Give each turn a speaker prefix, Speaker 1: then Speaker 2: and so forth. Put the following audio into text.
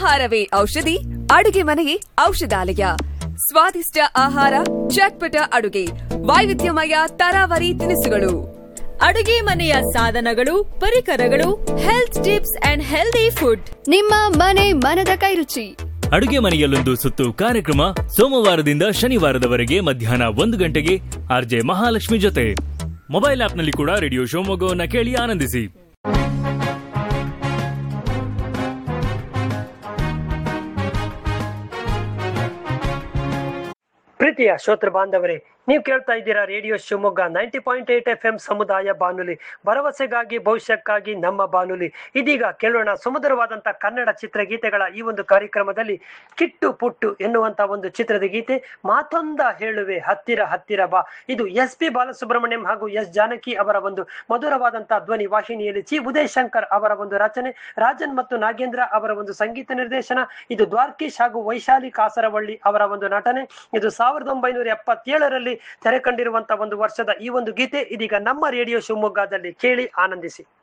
Speaker 1: ಆಹಾರವೇ ಔಷಧಿ ಅಡುಗೆ ಮನೆಯೇ ಔಷಧಾಲಯ ಸ್ವಾದಿಷ್ಟ ಆಹಾರ ಚಟ್ಪಟ ಅಡುಗೆ ವೈವಿಧ್ಯಮಯ ತರಾವರಿ ತಿನಿಸುಗಳು
Speaker 2: ಅಡುಗೆ ಮನೆಯ ಸಾಧನಗಳು ಪರಿಕರಗಳು health tips and healthy food
Speaker 3: ನಿಮ್ಮ ಮನೆ ಮನದ ಕೈರುಚಿ
Speaker 4: ಅಡುಗೆ ಮನೆಯಲ್ಲೊಂದು ಸುತ್ತು ಕಾರ್ಯಕ್ರಮ ಸೋಮವಾರದಿಂದ ಶನಿವಾರದವರೆಗೆ ಮಧ್ಯಾಹ್ನ ಒಂದು ಗಂಟೆಗೆ ಆರ್ಜೆ ಮಹಾಲಕ್ಷ್ಮಿ ಜೊತೆ ಮೊಬೈಲ್ ಆಪ್ನಲ್ಲಿ ಕೂಡ ರೇಡಿಯೋ ಶಿವಮೊಗ್ಗವನ್ನ ಕೇಳಿ ಆನಂದಿಸಿ
Speaker 5: ಪ್ರೀತಿಯ ಶ್ರೋತೃ ಬಾಂಧವರೇ ನೀವು ಕೇಳ್ತಾ ಇದ್ದೀರಾ radio Shivamogga ninety point eight F M ಸಮುದಾಯ ಬಾನುಲಿ ಭರವಸೆಗಾಗಿ ಭವಿಷ್ಯಕ್ಕಾಗಿ ನಮ್ಮ ಬಾನುಲಿ ಇದೀಗ ಕೇಳೋಣ ಸುಮಧುರವಾದಂಥ ಕನ್ನಡ ಚಿತ್ರಗೀತೆಗಳ ಈ ಒಂದು ಕಾರ್ಯಕ್ರಮದಲ್ಲಿ ಕಿಟ್ಟು ಪುಟ್ಟು ಎನ್ನುವಂತ ಒಂದು ಚಿತ್ರದ ಗೀತೆ ಮಾತೊಂದ ಹೇಳುವೆ ಹತ್ತಿರ ಹತ್ತಿರ ಬಾ ಇದು ಎಸ್ ಪಿ ಬಾಲಸುಬ್ರಹ್ಮಣ್ಯಂ ಹಾಗೂ ಎಸ್ ಜಾನಕಿ ಅವರ ಒಂದು ಮಧುರವಾದಂತಹ ಧ್ವನಿ ವಾಹಿನಿಯಲ್ಲಿ ಚಿ ಉದಯ್ ಶಂಕರ್ ಅವರ ಒಂದು ರಚನೆ ರಾಜನ್ ಮತ್ತು ನಾಗೇಂದ್ರ ಅವರ ಒಂದು ಸಂಗೀತ ನಿರ್ದೇಶನ ಇದು ದ್ವಾರ್ಕೀಶ್ ಹಾಗೂ ವೈಶಾಲಿ ಕಾಸರವಳ್ಳಿ ಅವರ ಒಂದು ನಟನೆ ಇದು ಸಾವಿರದ ಒಂಬೈನೂರ ಎಪ್ಪತ್ತೇಳರಲ್ಲಿ ತೆರೆ ಕಂಡಿರುವಂತಹ ಒಂದು ವರ್ಷದ ಈ ಒಂದು ಗೀತೆ ಇದೀಗ ನಮ್ಮ ರೇಡಿಯೋ ಶಿವಮೊಗ್ಗದಲ್ಲಿ ಕೇಳಿ ಆನಂದಿಸಿ